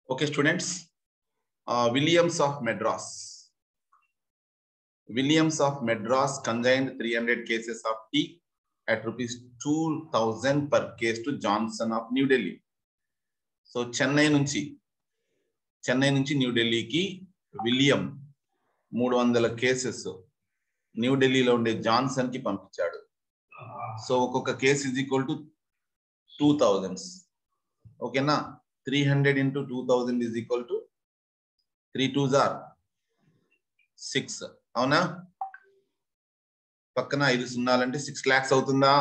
Okay, students. Uh, Williams of Madras. Williams of Madras consigned 300 cases of tea at rupees 2000 per case to Johnson of New Delhi. So Chennai నుంచి చెన్నై నుంచి న్యూఢిల్లీకి William మూడు వందల cases న్యూఢిల్లీలో ఉండే Johnson కి పంపించాడు so ఒక్కొక్క కేసు is equal to two thousands ఓకేనా three hundred into two thousand is equal to three two జార్ సిక్స్ అవునా పక్కన ఐదు సున్నాలంటే సిక్స్ ల్యాక్స్ అవుతుందా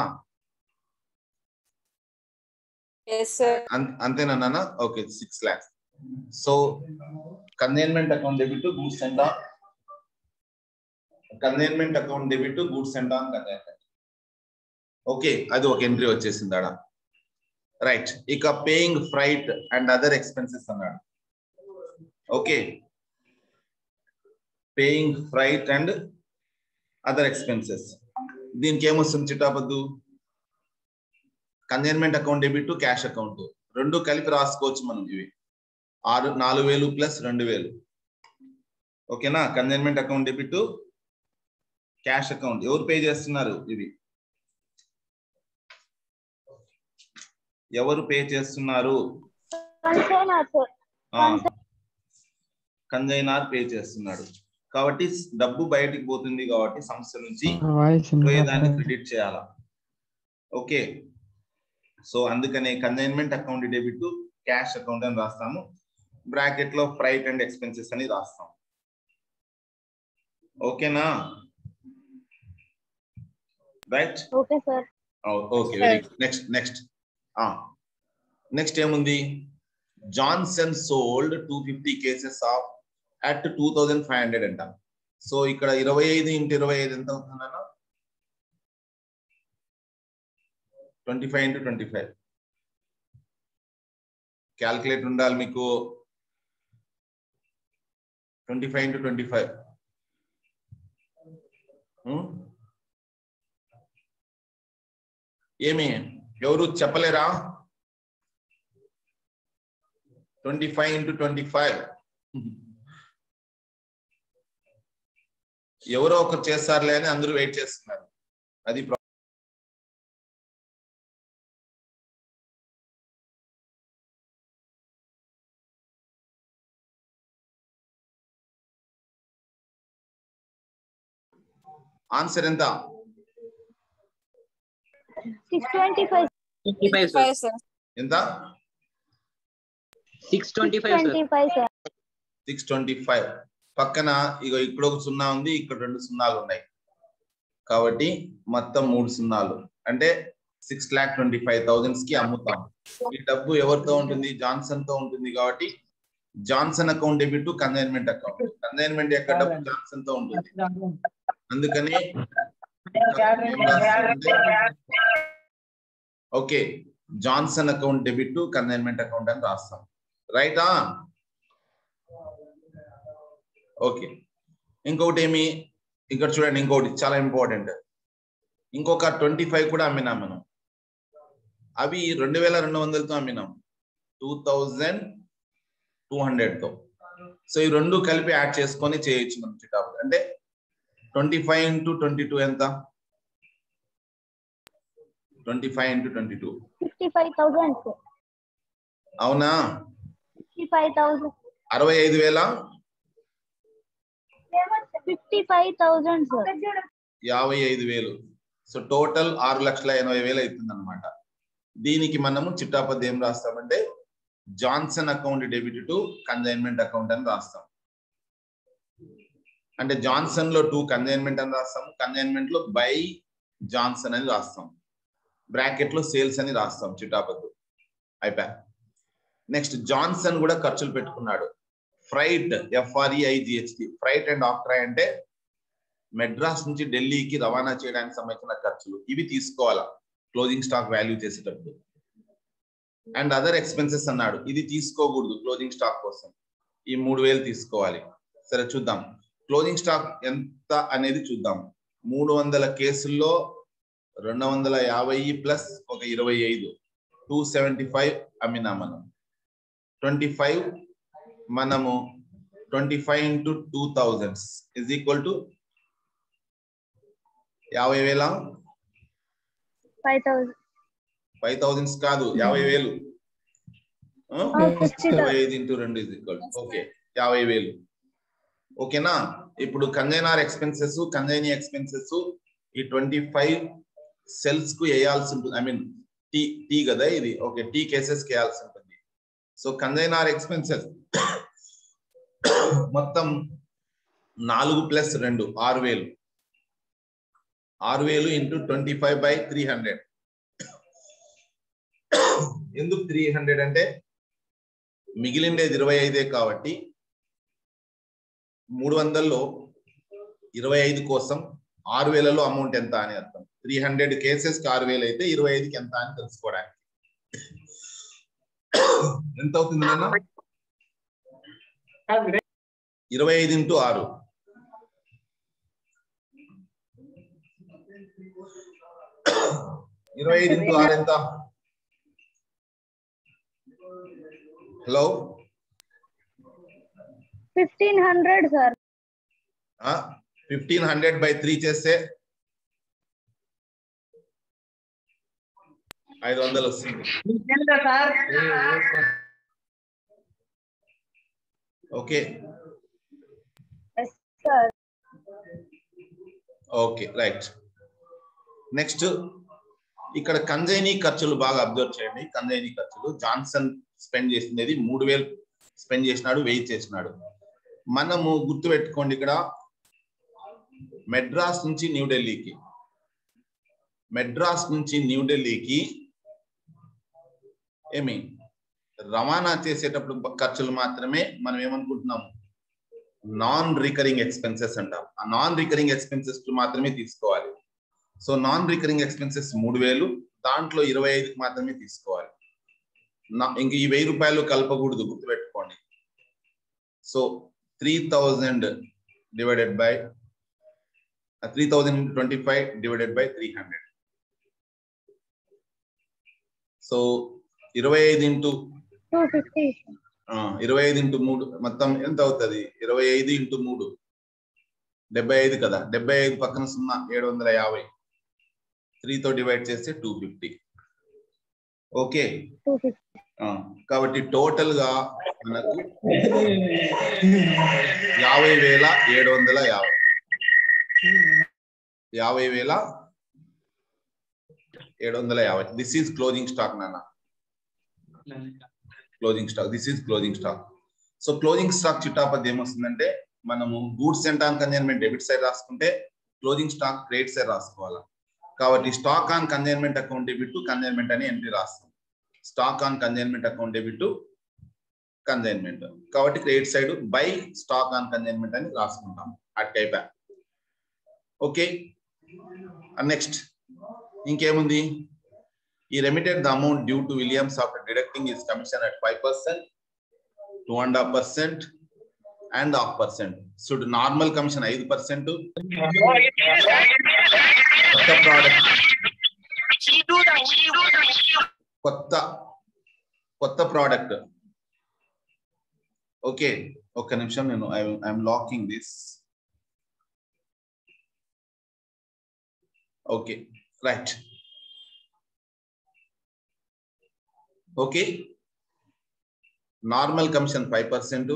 Yes, sir. అం- అంతేనా okay six lakhs so consignment account debit goods and on consignment account debit goods and on consignment okay అది ఒక entry వచ్చేసింది ఆడ రైట్ ఇక paying freight and other expenses అన్నాడు okay paying freight and other expenses దీనికి ఏమొస్తుంది చిట్టాపద్దు consignment account debit cash account రెండు కలిపి రాసుకోవచ్చు మనం ఇవి ఆరు నాలుగు వేలు ప్లస్ రెండు వేలు ఓకేనా consignment account debit cash account ఎవరు పే చేస్తున్నారు ఇవి ఎవరు పే చేస్తున్నారు కన్సైనర్ సార్ కన్జైనార్ పే చేస్తున్నాడు కాబట్టి డబ్బు బయటికి పోతుంది కాబట్టి సంస్థ నుంచి వాయిస్ పోయేదాన్ని క్రెడిట్ చేయాలా ఓకే సో అందుకనే consignment account debit cash account అని రాస్తాము బ్రాకెట్ లో ఫ్రైట్ అండ్ ఎక్స్పెన్సెస్ అని రాస్తాం ఓకేనా right okay sir okay very next next next ఏముంది Johnson sold two fifty cases of at two thousand five hundred అంట సో ఇక్కడ ఇరవై ఐదు ఇంటూ ఇరవై ఐదు ఎంత అవుతుందన్న twenty five into twenty five calculate ఉండాలి మీకు twenty five into twenty five ఏమి ఎవరు చెప్పలేరా twenty five into twenty five ఎవరో ఒకరు చేస్తారులే అని అందరూ వెయిట్ చేస్తున్నారు అది ప్రా- ఆన్సర్ ఎంత six twenty five Five, sir. ఎంత six twenty six twenty five sir six twenty five పక్కన ఇగో ఇక్కడ ఒక సున్నా ఉంది ఇక్కడ రెండు సున్నాలు ఉన్నాయి కాబట్టి మొత్తం మూడు సున్నాలు అంటే six lakh twenty five thousands కి అమ్ముతాం ఈ డబ్బు ఎవరితో ఉంటుంది జాన్సన్ తో ఉంటుంది కాబట్టి Johnson account debit consignment account consignment యొక్క డబ్బు జాన్సన్ తో ఉంటుంది అందుకని okay Johnson account debit consignment account అని రాస్తాం రైటా ఓకే ఇంకొకటి ఏమి ఇక్కడ చూడండి ఇంకొకటి చాలా ఇంపార్టెంట్ ఇంకొక ట్వంటీ ఫైవ్ కూడా అమ్మినాం మనం అవి రెండు వేల రెండు వందలతో అమ్మినాం టూ థౌజండ్ టూ హండ్రెడ్ తో సో ఈ రెండు కలిపి యాడ్ చేసుకొని చేయొచ్చు మనం చిటాబు అంటే twenty five into twenty two ఎంత twenty five into twenty two fifty five thousand sir అవునా ఫిఫ్టీ ఫైవ్ థౌసండ్ అరవై ఐదు వేల ఫిఫ్టీ ఫైవ్ థౌసండ్ సార్ యాభై ఐదు వేలు సో టోటల్ ఆరు లక్షల ఎనభై వేలు అవుతుంది అనమాట దీనికి మనము చిట్టాపద్ది ఏం రాస్తామంటే Johnson account debit to consignment account అని రాస్తాం అంటే జాన్సన్ లో టూ కన్జైన్మెంట్ అని రాస్తాం కన్జైన్మెంట్ లో బై జాన్సన్ అని రాస్తాం బ్రాకెట్ లో సేల్స్ అని రాస్తాం చిట్టాపద్దు అయిపోయా నెక్స్ట్ జాన్సన్ కూడా ఖర్చులు పెట్టుకున్నాడు ఫ్రైట్ ఎఫ్ఆర్ఈఐజిహెచ్టి ఫ్రైట్ అండ్ ఆక్ట్రై అంటే మెడ్రాస్ నుంచి ఢిల్లీకి రవాణా చేయడానికి సంబంధించిన ఖర్చులు ఇవి తీసుకోవాలా క్లోజింగ్ స్టాక్ వాల్యూ చేసేటప్పుడు అండ్ అదర్ ఎక్స్పెన్సెస్ అన్నాడు ఇది తీసుకోకూడదు క్లోజింగ్ స్టాక్ కోసం ఈ మూడు వేలు తీసుకోవాలి సరే చూద్దాం క్లోజింగ్ స్టాక్ ఎంత అనేది చూద్దాం మూడు వందల కేసుల్లో రెండు వందల యాభై ప్లస్ ఒక ఇరవై ఐదు టూ సెవెంటీ ఫైవ్ అమ్మినా మనం ట్వంటీ ఫైవ్ మనము twenty five into two thousands is equal to యాభై వేల ఫైవ్ థౌసండ్ ఫైవ్ థౌజండ్స్ కాదు యాభై వేలు ఆ? సిక్స్టీ ఇరవై ఐదు ఇంటూ రెండు ఇజ్ ఈక్వల్ ఓకే యాభై వేలు ఓకేనా ఇప్పుడు కంజైనర్ ఎక్స్పెన్సెస్ కంజైనీ ఎక్స్పెన్సెస్ ఈ ట్వంటీ ఫైవ్ సెల్స్ కు వేయాల్సి ఉంటుంది ఐ మీన్ టీ టీ కదా ఇది ఓకే టీ కేసెస్ కి వేయాల్సి ఉంటుంది సో కంజైనర్ ఎక్స్పెన్సెస్ మొత్తం నాలుగు ప్లస్ రెండు ఆరు వేలు ఆరు వేలు into twenty five by three hundred ఎందుకు త్రీ హండ్రెడ్ అంటే మిగిలిండేది ఇరవై ఐదే కాబట్టి మూడు వందల్లో ఇరవై ఐదు కోసం ఆరు వేలలో అమౌంట్ ఎంత అని అర్థం త్రీ హండ్రెడ్ కేసెస్ కి ఆరు వేలు అయితే ఇరవై ఐదుకి ఎంత అని తెలుసుకోవడానికి ఎంత అవుతుంది నాన్న ఇరవై ఐదు ఇంటూ ఆరు ఇరవై ఐదు ఇంటూ ఆరు ఎంత hello fifteen hundred sir fifteen hundred by three చేస్తే ఐదు వందలు వస్తుంది okay sir okay right next ఇక్కడ కంజైనీ ఖర్చులు బాగా అబ్జర్వ్ చేయండి కంజైనీ ఖర్చులు జాన్సన్ స్పెండ్ చేసినది మూడు వేలు స్పెండ్ చేసినాడు వెయ్యి చేసినాడు మనము గుర్తు పెట్టుకోండి ఇక్కడ మెడ్రాస్ నుంచి న్యూఢిల్లీకి మెడ్రాస్ నుంచి న్యూఢిల్లీకి ఏమి రవాణా చేసేటప్పుడు ఖర్చులు మాత్రమే మనం ఏమనుకుంటున్నాం నాన్ రికరింగ్ ఎక్స్పెన్సెస్ అంటాం ఆ నాన్ రికరింగ్ ఎక్స్పెన్సెస్ మాత్రమే తీసుకోవాలి సో నాన్ రికరింగ్ ఎక్స్పెన్సెస్ మూడు వేలు దాంట్లో ఇరవై ఐదుకి మాత్రమే తీసుకోవాలి నా- ఇంక ఈ వెయ్యి రూపాయలు కలపకూడదు గుర్తుపెట్టుకోండి so three thousand divided by three thousand twenty five divided by three hundred so ఇరవై ఐదు ఇంటూ టూ ఫిఫ్టీ ఇరవై ఐదు ఇంటూ మూడు మొత్తం ఎంత అవుతుంది ఇరవై ఐదు ఇంటూ మూడు డెబ్బై ఐదు కదా డెబ్బై ఐదు పక్కన సున్నా ఏడు వందల యాభై త్రీతో డివైడ్ చేస్తే two fifty okay two fifty కాబట్టి టోటల్ గా మనకు యాభై వేల ఏడు వందల యాభై యాభై వేల ఏడు వందల యాభై దిస్ ఈజ్ క్లోజింగ్ స్టాక్ నాన్న closing stock this is closing stock so closing stock చిట్టాపతి ఏమొస్తుందంటే మనము goods and on consignment debit side రాసుకుంటే క్లోజింగ్ స్టాక్ క్రెడిట్ సైడ్ రాసుకోవాలి కాబట్టి stock on consignment account debit to consignment అని ఎంట్రీ రాస్తాం stock on consignment account debit to consignment కాబట్టి credit side by stock on consignment అని రాసుకుంటాం at type okay next ఇంకేముంది ఈ remitted the amount due to Williams after deducting is commission at five percent two and half percent and half percent should normal commission ఐదు percent కొత్త product కొత్త కొత్త product okay ఒక్క నిమిషం నేను I'm locking this okay right okay normal commission five percent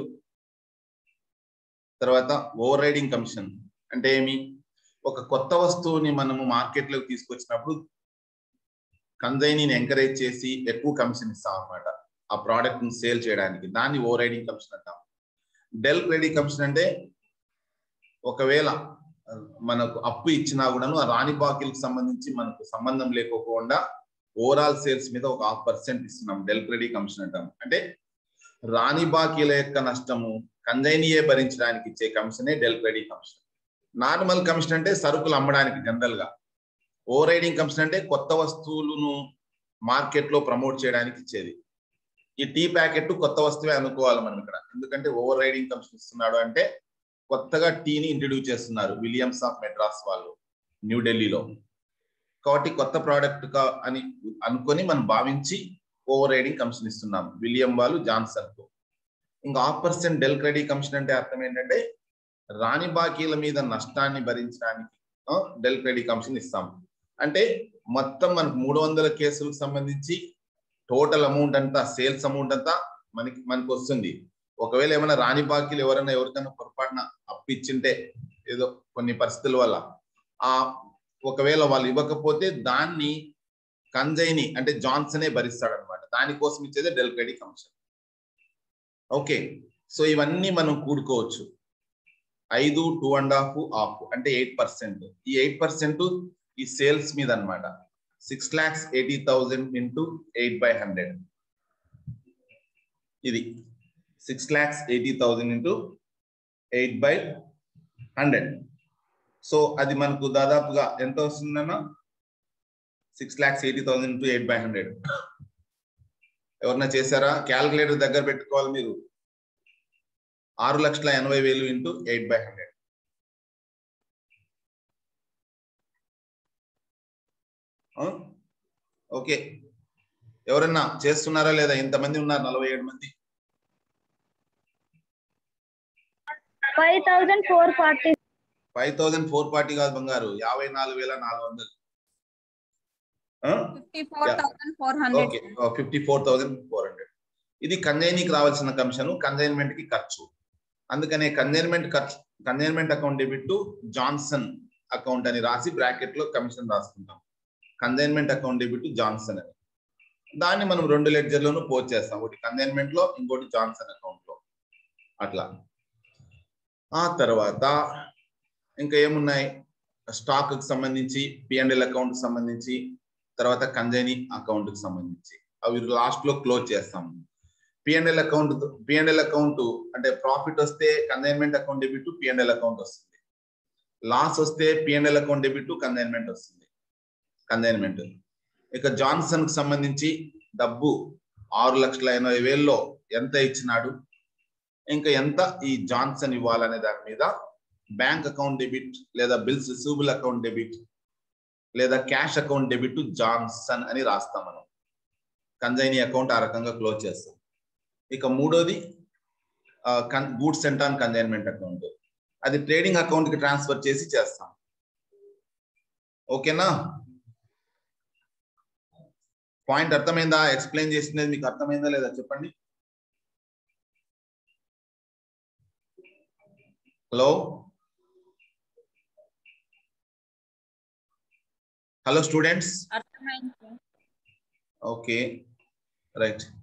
తర్వాత overriding commission అంటే ఏమి ఒక కొత్త వస్తువుని మనము మార్కెట్లోకి తీసుకొచ్చినప్పుడు కన్జైనీని ఎంకరేజ్ చేసి ఎక్కువ కమిషన్ ఇస్తాం అనమాట ఆ ప్రోడక్ట్ ని సేల్ చేయడానికి దాన్ని ఓవర్ రైడింగ్ కమిషన్ అంటాం డెల్ క్రెడిట్ కమిషన్ అంటే ఒకవేళ మనకు అప్పు ఇచ్చినా కూడాను ఆ రాణి బాకీలకు సంబంధించి మనకు సంబంధం లేకోకుండా ఓవరాల్ సేల్స్ మీద ఒక హాఫ్ పర్సెంట్ ఇస్తున్నాం డెల్ క్రెడిట్ కమిషన్ అంటాం అంటే రాణి బాకీల యొక్క నష్టము కంజైనీయే భరించడానికి ఇచ్చే కమిషనే del credit commission normal commission అంటే సరుకులు అమ్మడానికి జనరల్ గా ఓవర్ రైడింగ్ కమిషన్ అంటే కొత్త వస్తువులను మార్కెట్ లో ప్రమోట్ చేయడానికి ఇచ్చేది ఈ టీ ప్యాకెట్ కొత్త వస్తువే అనుకోవాలి మనం ఇక్కడ ఎందుకంటే ఓవర్ రైడింగ్ కమిషన్ ఇస్తున్నాడు అంటే కొత్తగా టీని ఇంట్రడ్యూస్ చేస్తున్నారు విలియమ్స్ ఆఫ్ మెడ్రాస్ వాళ్ళు న్యూఢిల్లీలో కాబట్టి కొత్త ప్రోడక్ట్ అని అనుకొని మనం భావించి ఓవర్ రైడింగ్ కమిషన్ ఇస్తున్నాం విలియం వాళ్ళు జాన్సన్ కు ఇంకా half percent del credit commission అంటే అర్థం ఏంటంటే రాని బాకీల మీద నష్టాన్ని భరించడానికి ఆ, డెల్ క్రెడిట్ కమిషన్ ఇస్తాం అంటే మొత్తం మనకు మూడు వందల కేసులకు సంబంధించి టోటల్ అమౌంట్ అంతా సేల్స్ అమౌంట్ అంతా మనకి మనకు వస్తుంది ఒకవేళ ఏమైనా రాని బాకీలు ఎవరైనా ఎవరికైనా పొరపాటున అప్పిచ్చింటే ఏదో కొన్ని పరిస్థితుల వల్ల ఆ ఒకవేళ వాళ్ళు ఇవ్వకపోతే దాన్ని కంజైని అంటే జాన్సనే భరిస్తాడు అనమాట దానికోసం ఇచ్చేదే del credit commission okay so ఇవన్నీ మనం కూడుకోవచ్చు ఐదు టూ అండ్ హాఫ్ ఆఫ్ అంటే ఎయిట్ పర్సెంట్ ఈ ఎయిట్ పర్సెంట్ ఈ సేల్స్ మీద అన్నమాట six lakhs eighty thousand into eight by hundred ఇది six lakhs eighty thousand into eight by hundred so అది మనకు దాదాపుగా ఎంత వస్తుందన్నా six lakhs eighty thousand into eight by hundred ఎవరన్నా చేశారా క్యాల్కులేటర్ దగ్గర పెట్టుకోవాలి మీరు ఆరు లక్షల ఎనభై వేలు ఇంటూ ఎయిట్ బై హండ్రెడ్ ఓకే ఎవరన్నా చేస్తున్నారా లేదా ఇంతమంది ఉన్నారు నలభై ఏడు మంది five thousand four forty five thousand four forty కాదు బంగారు యాభై నాలుగు వేల నాలుగు వందలు fifty four thousand four hundred okay fifty four thousand four hundred ఇది కన్జైనీకి రావాల్సిన కమిషన్ కన్జైన్మెంట్ కి ఖర్చు అందుకనే కన్జైన్మెంట్ ఖర్చు consignment account debit to Johnson account అని రాసి బ్రాకెట్ లో కమిషన్ రాసుకుంటాం consignment account debit to Johnson అని దాన్ని మనం రెండు లెడ్జర్లోనూ పోస్ట్ చేస్తాం ఒకటి కన్జైన్మెంట్ లో ఇంకోటి జాన్సన్ అకౌంట్ లో అట్లా ఆ తర్వాత ఇంకా ఏమున్నాయి స్టాక్ కి సంబంధించి పిఎండ్ఎల్ అకౌంట్ సంబంధించి తర్వాత కంజైనీ అకౌంట్ కి సంబంధించి అవి లాస్ట్ లో క్లోజ్ చేస్తాం పిఎన్ఎల్ అకౌంట్ పిఎన్ఎల్ అకౌంట్ అంటే ప్రాఫిట్ వస్తే consignment account debit P N L account వస్తుంది లాస్ వస్తే పిఎన్ఎల్ అకౌంట్ డెబిట్ కన్సైన్మెంట్ వస్తుంది కన్సైన్మెంట్ ఇక జాన్సన్ కి సంబంధించి డబ్బు ఆరు లక్షల ఎనభై వేల్లో ఎంత ఇచ్చినాడు ఇంకా ఎంత ఈ జాన్సన్ ఇవ్వాలనే దాని మీద బ్యాంక్ అకౌంట్ డెబిట్ లేదా బిల్స్ రిసీవబుల్ అకౌంట్ డెబిట్ లేదా cash account debit to Johnson అని రాస్తాం మనం కన్జైనీ అకౌంట్ ఆ రకంగా క్లోజ్ చేస్తాం ఇక మూడోది goods sent on consignment account అది ట్రేడింగ్ అకౌంట్ కి ట్రాన్స్ఫర్ చేసి చేస్తాం ఓకేనా పాయింట్ అర్థమైందా ఎక్స్ప్లెయిన్ చేసినది మీకు అర్థమైందా లేదా చెప్పండి హలో హలో స్టూడెంట్స్ అర్థమైంది ఓకే రైట్